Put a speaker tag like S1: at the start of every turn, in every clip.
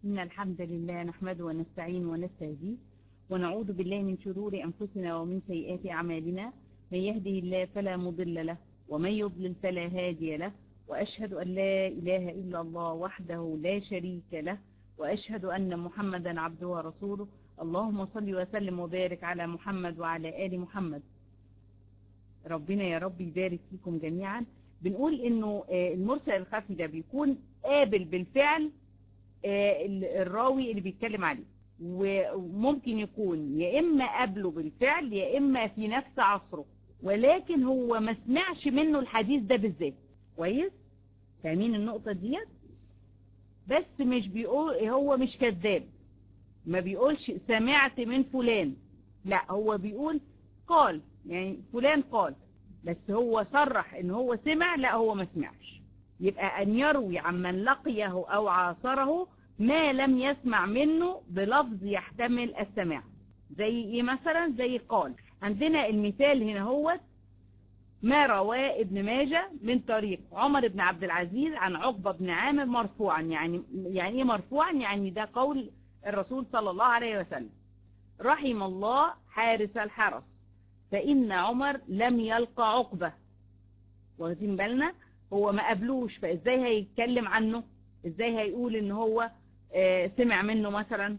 S1: إن الحمد لله نحمده ونستعين ونستهديه ونعوذ بالله من شرور أنفسنا ومن سيئات أعمالنا من يهده الله فلا مضل له ومن يضلل فلا هادي له وأشهد أن لا إله إلا الله وحده لا شريك له وأشهد أن محمدا عبده ورسوله اللهم صل وسلم وبارك على محمد وعلى آل محمد ربنا يا رب يبارك فيكم جميعا بنقول انه المرسل الخفي ده بيكون قابل بالفعل الراوي اللي بيتكلم عليه وممكن يكون يا اما قابله بالفعل يا اما في نفس عصره ولكن هو ما سمعش منه الحديث ده بالذات كويس فاهمين النقطة ديت بس مش بيقول هو مش كذاب ما بيقولش سمعت من فلان لا هو بيقول قال يعني فلان قال بس هو صرح ان هو سمع لا هو ما سمعش يبقى ان يروي عمن لقيه او عاصره ما لم يسمع منه بلفظ يحتمل السماع زي ايه مثلا زي قال عندنا المثال هنا هو ما رواه ابن ماجه من طريق عمر بن عبد العزيز عن عقبة بن عامر مرفوعا يعني يعني ايه مرفوعا يعني ده قول الرسول صلى الله عليه وسلم رحم الله حارس الحرس فإن عمر لم يلقى عقبة واخدين بالنا هو ما قبلوش فازاي هيتكلم عنه ازاي هيقول ان هو سمع منه مثلا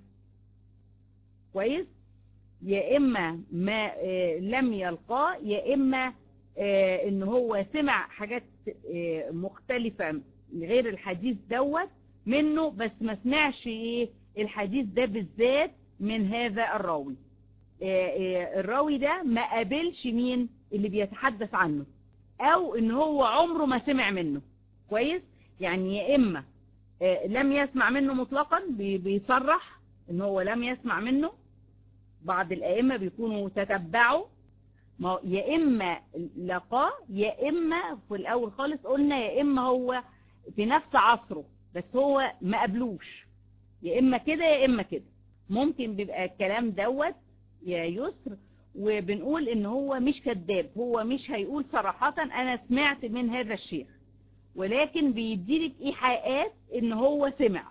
S1: كويس يا اما ما لم يلقاه يا اما ان هو سمع حاجات مختلفة غير الحديث دوت منه بس ما سمعش ايه الحديث ده بالذات من هذا الراوي الراوي ده ما قابلش مين اللي بيتحدث عنه او ان هو عمره ما سمع منه كويس يعني يا اما لم يسمع منه مطلقا بيصرح ان هو لم يسمع منه بعض الائمه بيكونوا تتبعوا ما يا اما لقاه يا اما في الاول خالص قلنا يا اما هو في نفس عصره بس هو ما قبلوش يا اما كده يا اما كده ممكن بيبقى الكلام دوت يا يسر وبنقول ان هو مش كذاب هو مش هيقول صراحة انا سمعت من هذا الشيخ ولكن بيديلك ايحاءات ان هو سمع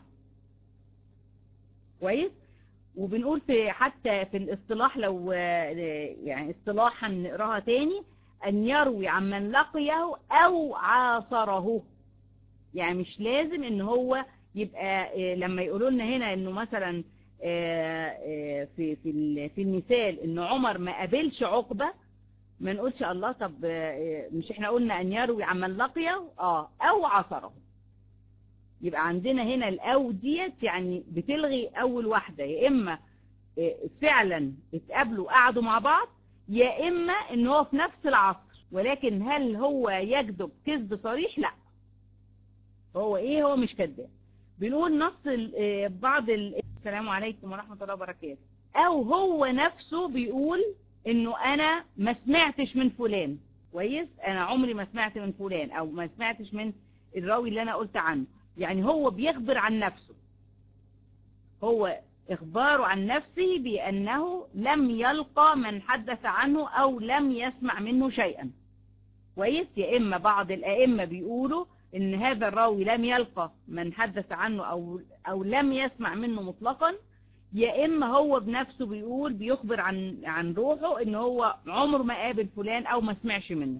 S1: كويس وبنقول في حتى في الاصطلاح لو يعني اصطلاحا نقراها تاني ان يروي عمن لقيه او عاصره يعني مش لازم ان هو يبقى لما يقولوا لنا هنا انه مثلا في في في المثال ان عمر ما قابلش عقبة ما نقولش الله طب مش احنا قلنا ان يروي عمن لقيه اه او عصره يبقى عندنا هنا الاو ديت يعني بتلغي اول واحدة يا اما فعلا اتقابلوا قعدوا مع بعض يا اما ان هو في نفس العصر ولكن هل هو يكذب كذب صريح لا هو ايه هو مش كذاب بنقول نص بعض السلام عليكم ورحمة الله وبركاته او هو نفسه بيقول انه انا ما سمعتش من فلان كويس انا عمري ما سمعت من فلان او ما سمعتش من الراوي اللي انا قلت عنه يعني هو بيخبر عن نفسه هو اخباره عن نفسه بانه لم يلقى من حدث عنه او لم يسمع منه شيئا كويس يا اما بعض الائمة بيقولوا ان هذا الراوي لم يلقى من حدث عنه او, أو لم يسمع منه مطلقا يا اما هو بنفسه بيقول بيخبر عن, عن روحه ان هو عمره ما قابل فلان او ما سمعش منه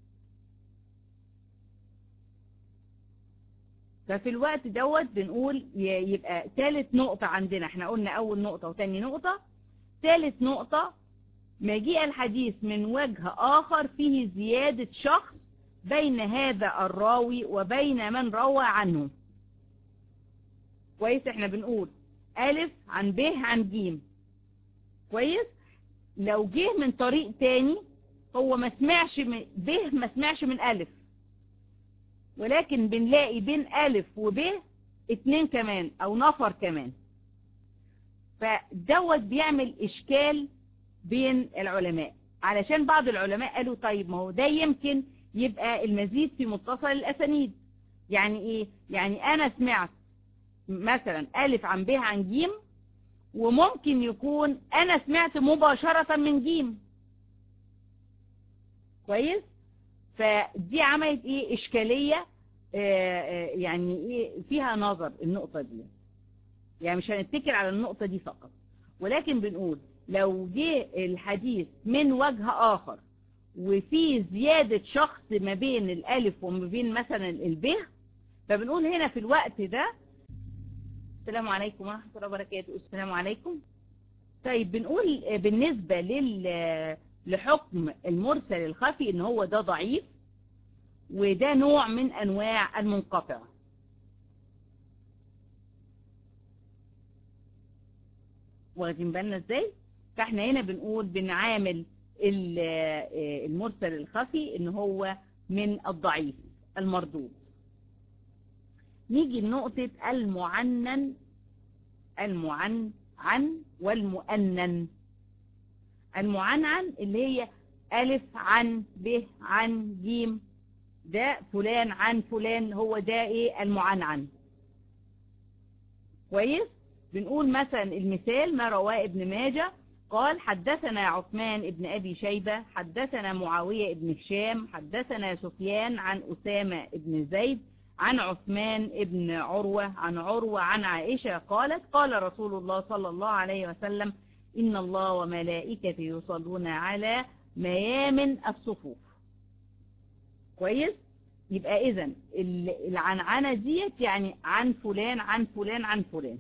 S1: ففي الوقت دوت بنقول يبقى ثالث نقطة عندنا احنا قلنا اول نقطة وتاني نقطة ثالث نقطة مجيء الحديث من وجه اخر فيه زيادة شخص بين هذا الراوي وبين من روى عنه كويس احنا بنقول ألف عن ب عن ج كويس لو جه من طريق تاني هو ما سمعش من ب ما سمعش من ألف ولكن بنلاقي بين ألف وب اتنين كمان او نفر كمان فدوت بيعمل اشكال بين العلماء علشان بعض العلماء قالوا طيب ما هو ده يمكن يبقى المزيد في متصل الأسانيد يعني ايه يعني انا سمعت مثلا ألف عن ب عن ج وممكن يكون انا سمعت مباشرة من ج كويس فدي عملت ايه اشكالية آه آه يعني ايه فيها نظر النقطة دي يعني مش هنتكل على النقطة دي فقط ولكن بنقول لو جه الحديث من وجه آخر وفي زيادة شخص ما بين الألف وما بين مثلا الب فبنقول هنا في الوقت ده السلام عليكم ورحمة الله وبركاته السلام عليكم طيب بنقول بالنسبة لل لحكم المرسل الخفي ان هو ده ضعيف وده نوع من انواع المنقطع واخدين بالنا ازاي فاحنا هنا بنقول بنعامل المرسل الخفي ان هو من الضعيف المردود نيجي لنقطة المعنن المعن عن والمؤنن المعنعن اللي هي ألف عن ب عن جيم ده فلان عن فلان هو ده ايه المعنعن كويس بنقول مثلا المثال ما رواه ابن ماجه قال حدثنا عثمان ابن أبي شيبة حدثنا معاوية ابن هشام حدثنا سفيان عن أسامة ابن زيد عن عثمان ابن عروة عن عروة عن عائشة قالت قال رسول الله صلى الله عليه وسلم إن الله وملائكته يصلون على ميامن الصفوف كويس يبقى إذن العنعنة ديت يعني عن فلان عن فلان عن فلان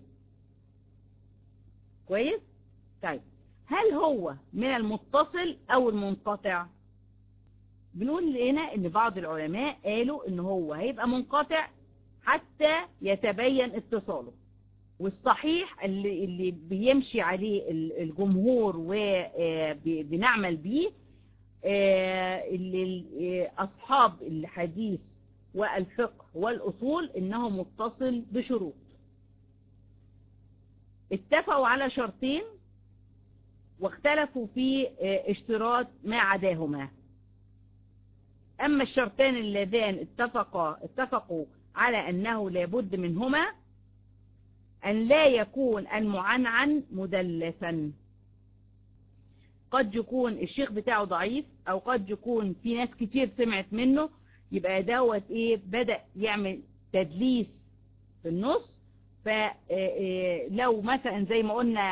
S1: كويس طيب هل هو من المتصل أو المنقطع بنقول هنا ان بعض العلماء قالوا ان هو هيبقى منقطع حتى يتبين اتصاله والصحيح اللي, اللي بيمشي عليه الجمهور وبنعمل بيه اللي أصحاب الحديث والفقه والأصول إنه متصل بشروط اتفقوا على شرطين واختلفوا في اشتراط ما عداهما أما الشرطان اللذان اتفقا اتفقوا على أنه لابد منهما أن لا يكون المعنعن مدلسا قد يكون الشيخ بتاعه ضعيف أو قد يكون في ناس كتير سمعت منه يبقى دوت إيه بدأ يعمل تدليس في النص فلو مثلا زي ما قلنا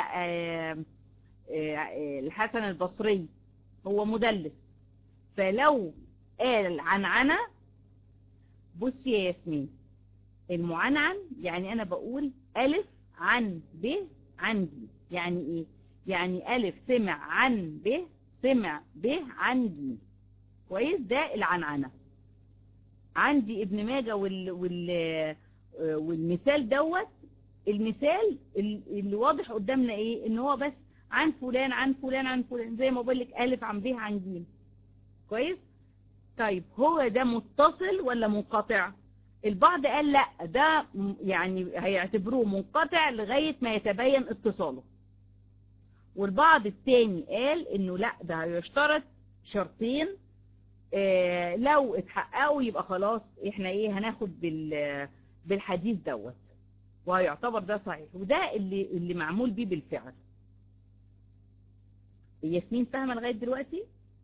S1: الحسن البصري هو مدلس فلو قال عنعنة بصي يا ياسمين المعنعن يعني انا بقول الف عن ب عن ج يعني ايه يعني الف سمع عن ب سمع ب عن ج كويس ده العنعنة عندي ابن ماجه وال وال والمثال دوت المثال اللي واضح قدامنا ايه ان هو بس عن فلان عن فلان عن فلان زي ما بقول لك الف عن ب عن ج كويس طيب هو ده متصل ولا منقطع البعض قال لا ده يعني هيعتبروه منقطع لغاية ما يتبين اتصاله والبعض التاني قال انه لا ده هيشترط شرطين اه لو اتحققوا يبقى خلاص احنا ايه هناخد بال بالحديث دوت وهيعتبر ده صحيح وده اللي اللي معمول بيه بالفعل ياسمين فاهمه لغايه دلوقتي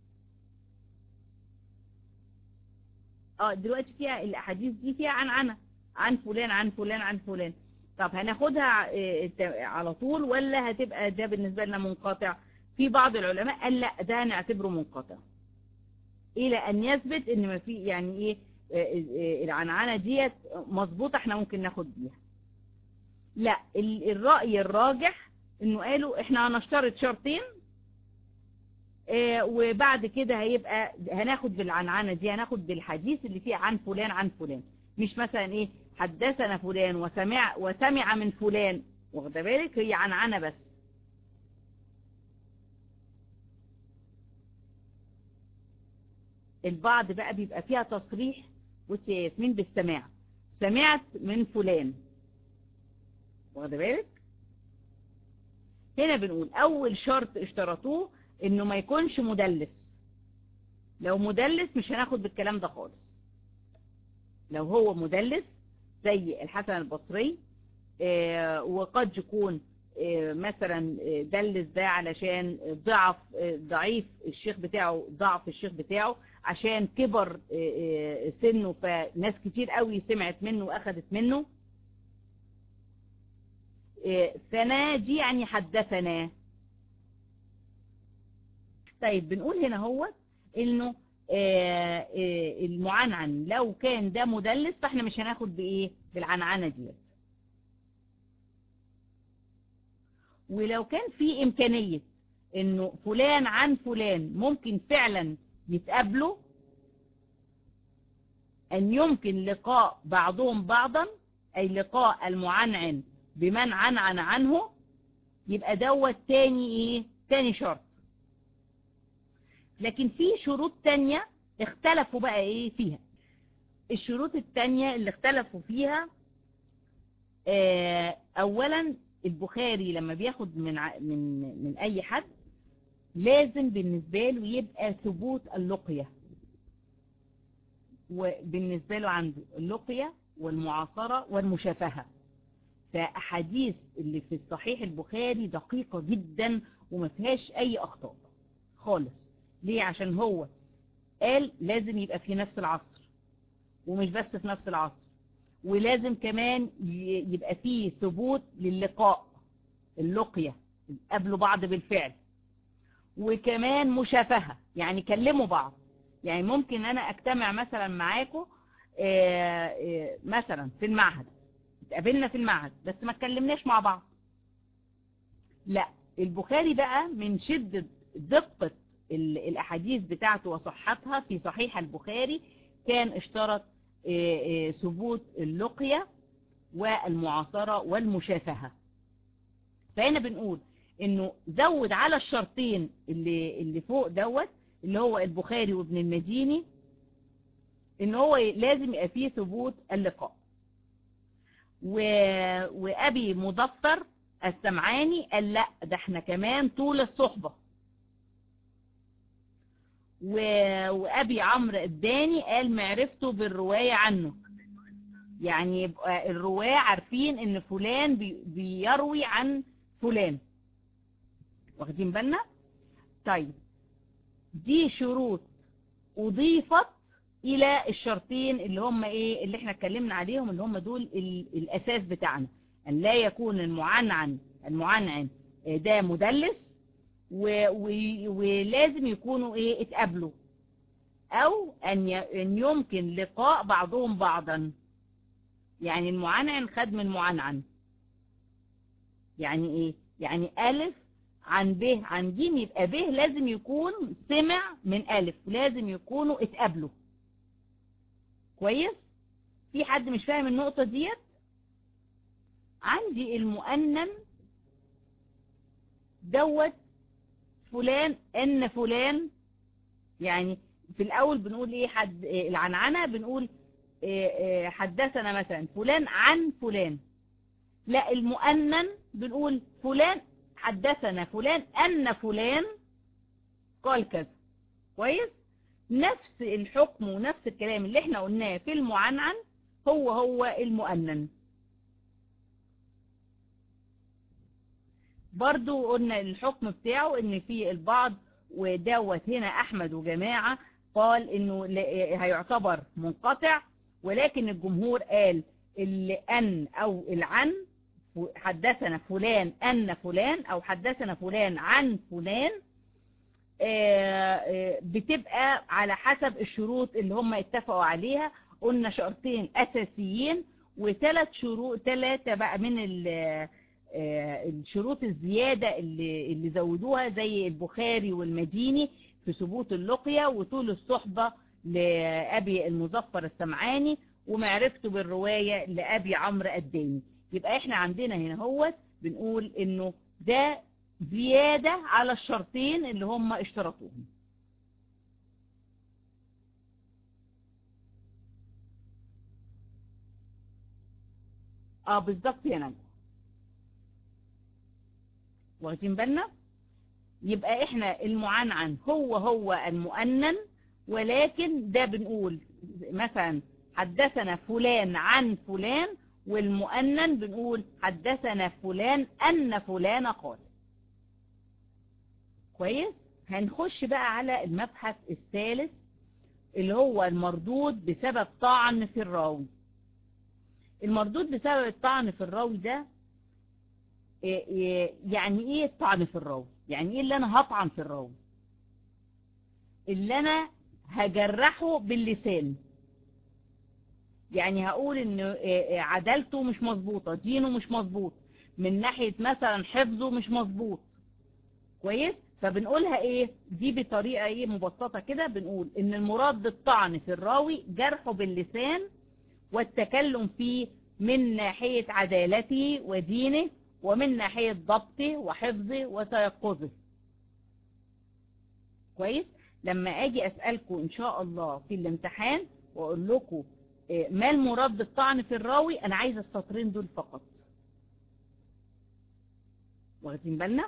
S1: اه دلوقتي فيها الاحاديث دي فيها عن عنا عن فلان عن فلان عن فلان طب هناخدها على طول ولا هتبقى ده بالنسبة لنا منقطع في بعض العلماء قال لا ده هنعتبره منقطع الى ان يثبت ان ما في يعني ايه العنعنة ديت مظبوطة احنا ممكن ناخد بيها لا الرأي الراجح انه قالوا احنا هنشترط شرطين وبعد كده هيبقى هناخد بالعنعنة دي هناخد بالحديث اللي فيه عن فلان عن فلان مش مثلا ايه حدثنا فلان وسمع وسمع من فلان واخده بالك هي عنعنة بس البعض بقى بيبقى فيها تصريح بصي يا ياسمين بالسماع سمعت من فلان واخده بالك هنا بنقول اول شرط اشترطوه انه ما يكونش مدلس لو مدلس مش هناخد بالكلام ده خالص لو هو مدلس زي الحسن البصري آه وقد يكون آه مثلا دلس ده علشان ضعف آه ضعيف الشيخ بتاعه ضعف الشيخ بتاعه عشان كبر سنه فناس كتير قوي سمعت منه واخدت منه ثنا دي يعني حدثنا طيب بنقول هنا هو انه المعنعن لو كان ده مدلس فاحنا مش هناخد بايه بالعنعنة ديت ولو كان في امكانية انه فلان عن فلان ممكن فعلا يتقابلوا ان يمكن لقاء بعضهم بعضا اي لقاء المعنعن بمن عنعن عنه يبقى دوت تاني ايه تاني شرط لكن في شروط تانية اختلفوا بقى ايه فيها الشروط التانية اللي اختلفوا فيها اه اولا البخاري لما بياخد من من من اي حد لازم بالنسبة له يبقى ثبوت اللقية وبالنسبة له عنده اللقية والمعاصرة والمشافهة فأحاديث اللي في الصحيح البخاري دقيقة جدا وما فيهاش أي أخطاء خالص ليه عشان هو قال لازم يبقى في نفس العصر ومش بس في نفس العصر ولازم كمان يبقى فيه ثبوت للقاء اللقية قبلوا بعض بالفعل وكمان مشافهة يعني كلموا بعض يعني ممكن انا اجتمع مثلا معاكم مثلا في المعهد اتقابلنا في المعهد بس ما اتكلمناش مع بعض لا البخاري بقى من شدة دقة الاحاديث بتاعته وصحتها في صحيح البخاري كان اشترط ثبوت اللقية والمعاصرة والمشافهة فهنا بنقول انه زود على الشرطين اللي, اللي فوق دوت اللي هو البخاري وابن المديني ان هو لازم يبقى فيه ثبوت اللقاء و... وابي مضفر السمعاني قال لا ده احنا كمان طول الصحبة و... وابي عمرو الداني قال معرفته بالرواية عنه يعني يبقى الرواة عارفين ان فلان بي... بيروي عن فلان واخدين بالنا طيب دي شروط اضيفت الى الشرطين اللي هم ايه اللي احنا اتكلمنا عليهم اللي هم دول الاساس بتاعنا ان لا يكون المعنعن المعنعن ده مدلس و و ولازم يكونوا ايه اتقابلوا او ان ان يمكن لقاء بعضهم بعضا يعني المعنعن خد من معنعن يعني ايه يعني الف عن ب عن ج يبقى ب لازم يكون سمع من ألف لازم يكونوا اتقابلوا كويس في حد مش فاهم النقطة ديت عندي المؤنن دوت فلان ان فلان يعني في الاول بنقول ايه حد العنعنة بنقول حدثنا مثلا فلان عن فلان لا المؤنن بنقول فلان حدثنا فلان أن فلان قال كذا كويس نفس الحكم ونفس الكلام اللي احنا قلناه في المعنعن هو هو المؤنن برضو قلنا الحكم بتاعه ان في البعض ودوت هنا احمد وجماعة قال انه هيعتبر منقطع ولكن الجمهور قال الان او العن حدثنا فلان أن فلان أو حدثنا فلان عن فلان بتبقى على حسب الشروط اللي هم اتفقوا عليها قلنا شرطين أساسيين وثلاث شروط ثلاثة بقى من الشروط الزيادة اللي, اللي زودوها زي البخاري والمديني في ثبوت اللقية وطول الصحبة لأبي المظفر السمعاني ومعرفته بالرواية لأبي عمرو الداني يبقى احنا عندنا هنا هو بنقول انه ده زيادة على الشرطين اللي هم اشترطوهم اه بالظبط يا نجوى واخدين بالنا يبقى احنا المعنعن هو هو المؤنن ولكن ده بنقول مثلا حدثنا فلان عن فلان والمؤنن بنقول حدثنا فلان أن فلان قال كويس هنخش بقى على المبحث الثالث اللي هو المردود بسبب طعن في الراوي المردود بسبب الطعن في الراوي ده إيه إيه يعني ايه الطعن في الراوي يعني ايه اللي انا هطعن في الراوي اللي انا هجرحه باللسان يعني هقول ان إيه عدالته مش مظبوطة دينه مش مظبوط من ناحية مثلا حفظه مش مظبوط كويس فبنقولها ايه دي بطريقة ايه مبسطة كده بنقول ان المراد بالطعن في الراوي جرحه باللسان والتكلم فيه من ناحية عدالته ودينه ومن ناحية ضبطه وحفظه وتيقظه كويس لما اجي اسألكم ان شاء الله في الامتحان واقول لكم ما المراد بالطعن في الراوي انا عايز السطرين دول فقط واخدين بالنا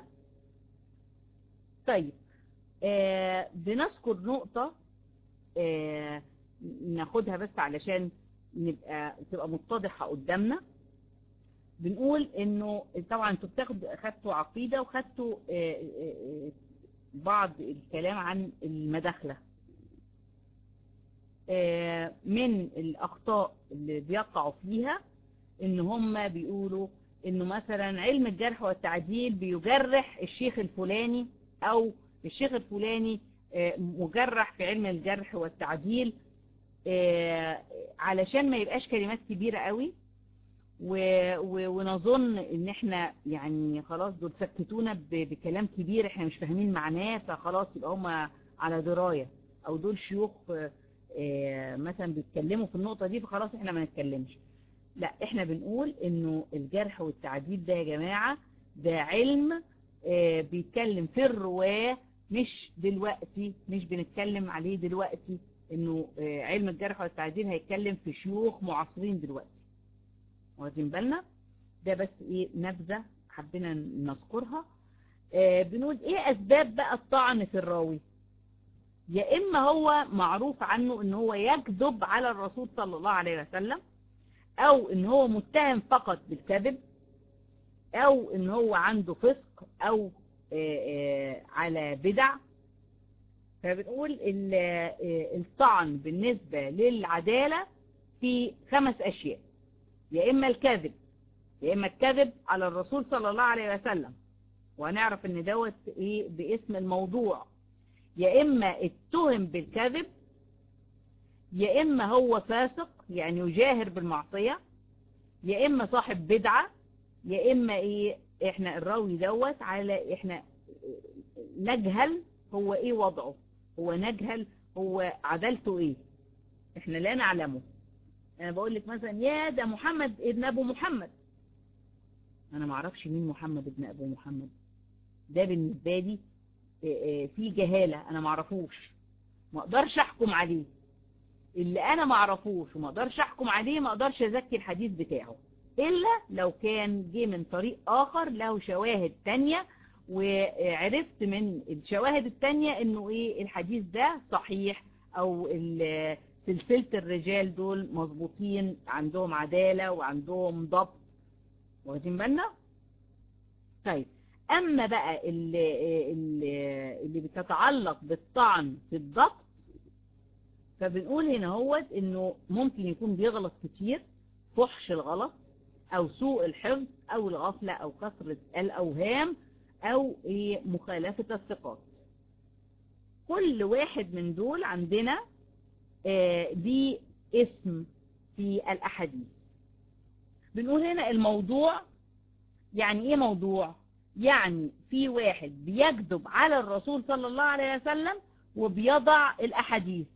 S1: طيب آه بنذكر نقطة آه ناخدها بس علشان نبقى تبقى متضحة قدامنا بنقول انه طبعا انتوا بتاخدوا خدتوا عقيدة وخدتوا آه آه بعض الكلام عن المداخلة آه من الاخطاء اللي بيقعوا فيها ان هم بيقولوا انه مثلا علم الجرح والتعديل بيجرح الشيخ الفلاني او الشيخ الفلاني مجرح في علم الجرح والتعديل علشان ما يبقاش كلمات كبيرة قوي ونظن ان احنا يعني خلاص دول سكتونا بكلام كبير احنا مش فاهمين معناه فخلاص يبقى هم على دراية او دول شيوخ مثلا بيتكلموا في النقطة دي فخلاص احنا ما نتكلمش لا احنا بنقول انه الجرح والتعديل ده يا جماعة ده علم بيتكلم في الرواة مش دلوقتي مش بنتكلم عليه دلوقتي انه علم الجرح والتعديل هيتكلم في شيوخ معاصرين دلوقتي واخدين بالنا ده بس ايه نبذة حبينا نذكرها بنقول ايه اسباب بقى الطعن في الراوي يا اما هو معروف عنه ان هو يكذب على الرسول صلى الله عليه وسلم او ان هو متهم فقط بالكذب او ان هو عنده فسق او على بدع فبنقول الطعن بالنسبة للعدالة في خمس اشياء يا اما الكذب يا اما الكذب على الرسول صلى الله عليه وسلم وهنعرف ان دوت ايه باسم الموضوع يا اما اتهم بالكذب يا اما هو فاسق يعني يجاهر بالمعصية يا اما صاحب بدعة يا اما ايه احنا الراوي دوت على احنا نجهل هو ايه وضعه هو نجهل هو عدالته ايه احنا لا نعلمه انا بقول لك مثلا يا ده محمد ابن ابو محمد انا ما اعرفش مين محمد ابن ابو محمد ده بالنسبة لي في جهالة انا ما اعرفوش ما اقدرش احكم عليه اللي انا ما اعرفوش وما اقدرش احكم عليه ما اقدرش ازكي الحديث بتاعه الا لو كان جه من طريق اخر له شواهد تانية وعرفت من الشواهد التانية انه ايه الحديث ده صحيح او سلسلة الرجال دول مظبوطين عندهم عدالة وعندهم ضبط واخدين بالنا طيب اما بقى اللي, اللي, اللي بتتعلق بالطعن في الضبط فبنقول هنا هو انه ممكن يكون بيغلط كتير فحش الغلط او سوء الحفظ او الغفلة او كثرة الاوهام او ايه مخالفة الثقات كل واحد من دول عندنا آه دي اسم في الاحاديث بنقول هنا الموضوع يعني ايه موضوع يعني في واحد بيكذب على الرسول صلى الله عليه وسلم وبيضع الاحاديث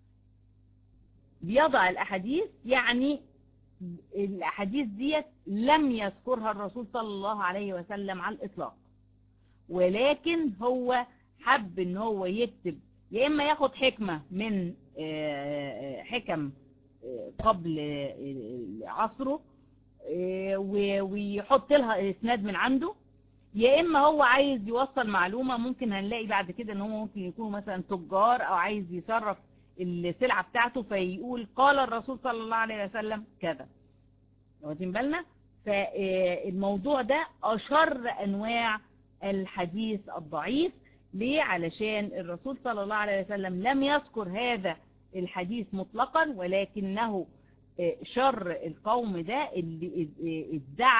S1: بيضع الاحاديث يعني الاحاديث ديت لم يذكرها الرسول صلى الله عليه وسلم على الاطلاق ولكن هو حب ان هو يكتب يا اما ياخد حكمة من حكم قبل عصره ويحط لها اسناد من عنده يا اما هو عايز يوصل معلومة ممكن هنلاقي بعد كده ان هو ممكن يكون مثلا تجار او عايز يصرف السلعة بتاعته فيقول قال الرسول صلى الله عليه وسلم كذا واخدين بالنا فالموضوع ده اشر انواع الحديث الضعيف ليه علشان الرسول صلى الله عليه وسلم لم يذكر هذا الحديث مطلقا ولكنه شر القوم ده اللي ادعى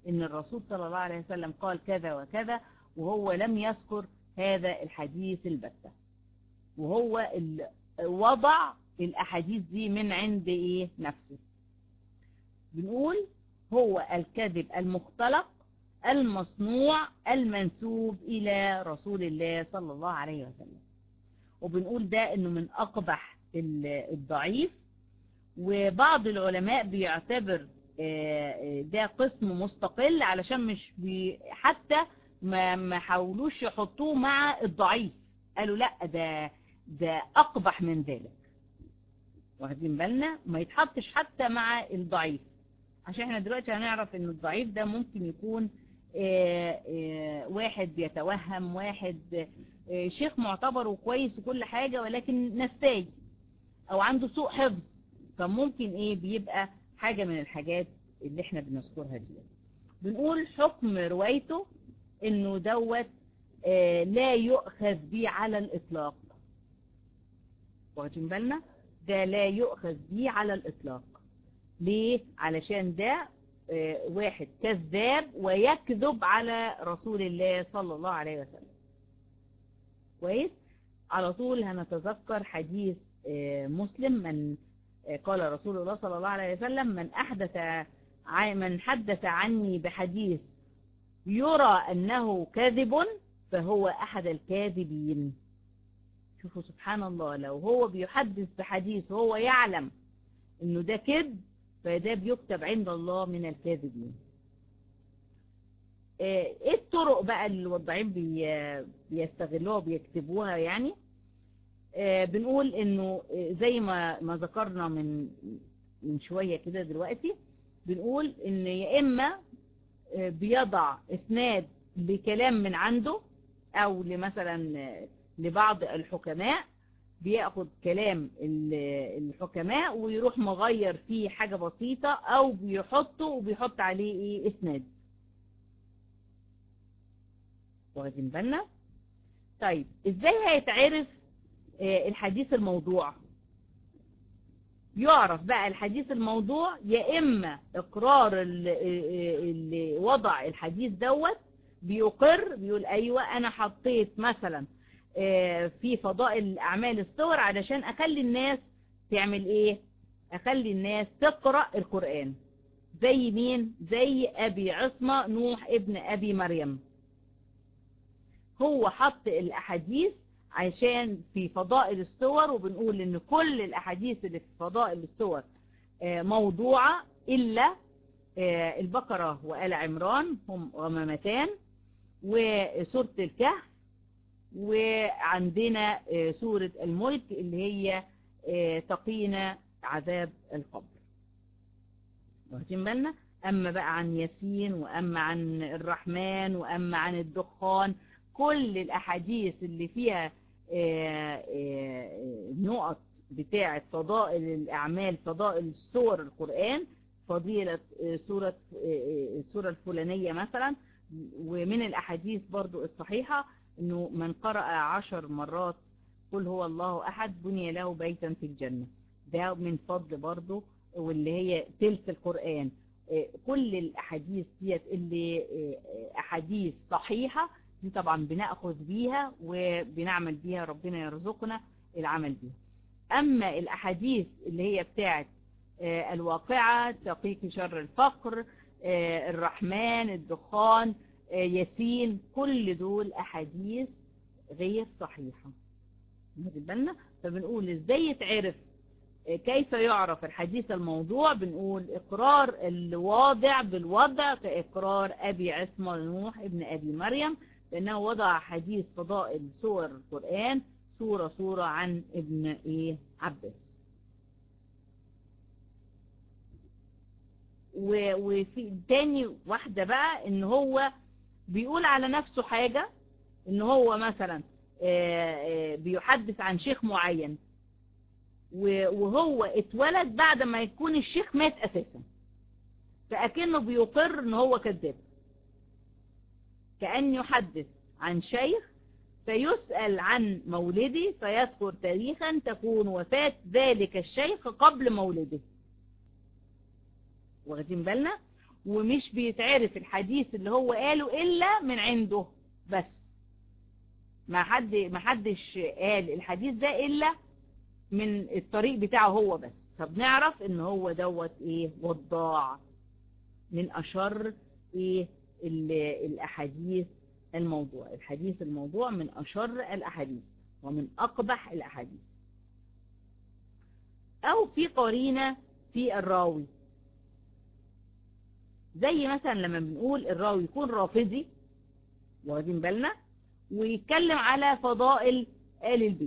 S1: ان الرسول صلى الله عليه وسلم قال كذا وكذا وهو لم يذكر هذا الحديث البتة وهو وضع الاحاديث دي من عند ايه نفسه بنقول هو الكذب المختلق المصنوع المنسوب إلى رسول الله صلى الله عليه وسلم وبنقول ده انه من اقبح الضعيف وبعض العلماء بيعتبر ده قسم مستقل علشان مش بي حتى ما ما حاولوش يحطوه مع الضعيف قالوا لا ده ده اقبح من ذلك واخدين بالنا ما يتحطش حتى مع الضعيف عشان احنا دلوقتي هنعرف ان الضعيف ده ممكن يكون آآ آآ واحد بيتوهم واحد شيخ معتبر وكويس وكل حاجة ولكن نساي او عنده سوء حفظ فممكن ايه بيبقى حاجة من الحاجات اللي احنا بنذكرها دي بنقول حكم روايته انه دوت لا يؤخذ بيه على الاطلاق واخدين بالنا ده لا يؤخذ بيه على الاطلاق ليه علشان ده واحد كذاب ويكذب على رسول الله صلى الله عليه وسلم كويس على طول هنتذكر حديث مسلم من قال رسول الله صلى الله عليه وسلم من أحدث من حدث عني بحديث يرى أنه كاذب فهو أحد الكاذبين شوفوا سبحان الله لو هو بيحدث بحديث وهو يعلم انه ده كذب فده بيكتب عند الله من الكاذبين ايه الطرق بقى اللي الوضعين بي بيستغلوها وبيكتبوها يعني اه بنقول انه زي ما ما ذكرنا من من شوية كده دلوقتي بنقول ان يا اما بيضع اسناد لكلام من عنده او لمثلا لبعض الحكماء بياخد كلام الحكماء ويروح مغير فيه حاجة بسيطة او بيحطه وبيحط عليه ايه اسناد واخدين بالنا طيب ازاي هيتعرف الحديث الموضوع يعرف بقى الحديث الموضوع يا اما اقرار اللي وضع الحديث دوت بيقر بيقول ايوه انا حطيت مثلا في فضائل اعمال الصور علشان اخلي الناس تعمل ايه اخلي الناس تقرأ القرآن زي مين زي ابي عصمة نوح ابن ابي مريم هو حط الاحاديث عشان في فضائل الصور وبنقول ان كل الاحاديث اللي في فضائل الصور موضوعة الا البقرة وآل عمران هم غمامتان وسورة الكهف وعندنا سورة الملك اللي هي تقينا عذاب القبر واخدين بالنا اما بقى عن ياسين واما عن الرحمن واما عن الدخان كل الاحاديث اللي فيها نقط بتاعة فضائل الاعمال فضائل سور القرآن فضيلة سورة السورة الفلانية مثلا ومن الاحاديث برضو الصحيحة انه من قرأ عشر مرات قل هو الله احد بني له بيتا في الجنة ده من فضل برضو واللي هي تلك القرآن كل الاحاديث ديت اللي احاديث صحيحة دي طبعا بنأخذ بيها وبنعمل بيها ربنا يرزقنا العمل بيها اما الاحاديث اللي هي بتاعت الواقعة تقيك شر الفقر الرحمن الدخان ياسين كل دول احاديث غير صحيحة ناخد بالنا فبنقول ازاي يتعرف كيف يعرف الحديث الموضوع بنقول اقرار الواضع بالوضع كاقرار ابي عصمة نوح ابن ابي مريم لانه وضع حديث فضائل سور القرآن سورة سورة عن ابن ايه عباس وفي تاني واحدة بقى ان هو بيقول على نفسه حاجة ان هو مثلا بيحدث عن شيخ معين وهو اتولد بعد ما يكون الشيخ مات اساسا فاكنه بيقر ان هو كذاب كأن يحدث عن شيخ فيسأل عن مولده فيذكر تاريخا تكون وفاة ذلك الشيخ قبل مولده واخدين بالنا ومش بيتعرف الحديث اللي هو قاله إلا من عنده بس ما حد ما حدش قال الحديث ده إلا من الطريق بتاعه هو بس فبنعرف ان هو دوت ايه وضاع من اشر ايه الاحاديث الموضوع الحديث الموضوع من اشر الاحاديث ومن اقبح الاحاديث او في قرينة في الراوي زي مثلا لما بنقول الراوي يكون رافضي واخدين بالنا ويتكلم على فضائل آل البيت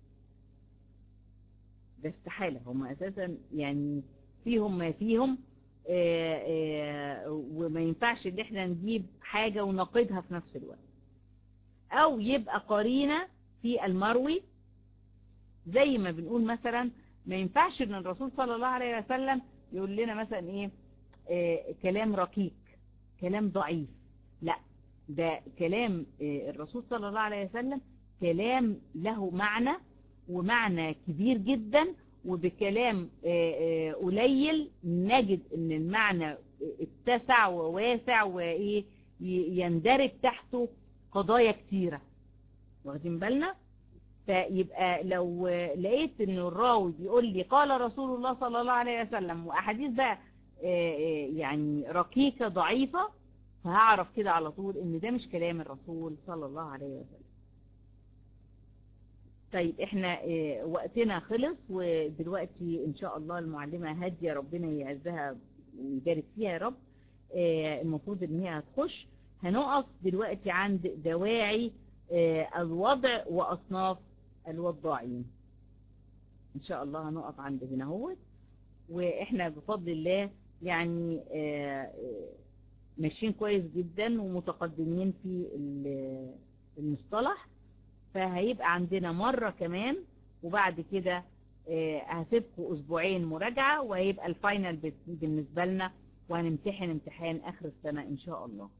S1: ده استحالة هم أساسا يعني فيهم ما فيهم آآ آآ وما ينفعش ان احنا نجيب حاجة ونقدها في نفس الوقت او يبقى قرينة في المروي زي ما بنقول مثلا ما ينفعش ان الرسول صلى الله عليه وسلم يقول لنا مثلا ايه كلام ركيك كلام ضعيف لا ده كلام الرسول صلى الله عليه وسلم كلام له معنى ومعنى كبير جدا وبكلام قليل نجد ان المعنى اتسع وواسع وايه يندرج تحته قضايا كتيرة واخدين بالنا فيبقى لو لقيت ان الراوي بيقول لي قال رسول الله صلى الله عليه وسلم واحاديث بقى يعني ركيكة ضعيفة فهعرف كده على طول ان ده مش كلام الرسول صلى الله عليه وسلم طيب احنا اه وقتنا خلص ودلوقتي ان شاء الله المعلمة هادية ربنا يعزها ويبارك فيها يا رب اه المفروض ان هي هتخش هنقف دلوقتي عند دواعي اه الوضع واصناف الوضاعين ان شاء الله هنقف عند هنا هو واحنا بفضل الله يعني ماشيين كويس جدا ومتقدمين في المصطلح فهيبقى عندنا مرة كمان وبعد كده هسيبكم اسبوعين مراجعة وهيبقى الفاينل بالنسبة لنا وهنمتحن امتحان اخر السنة ان شاء الله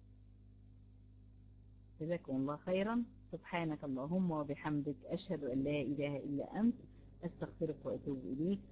S1: جزاكم الله خيرا سبحانك اللهم وبحمدك اشهد ان لا اله الا انت استغفرك واتوب اليك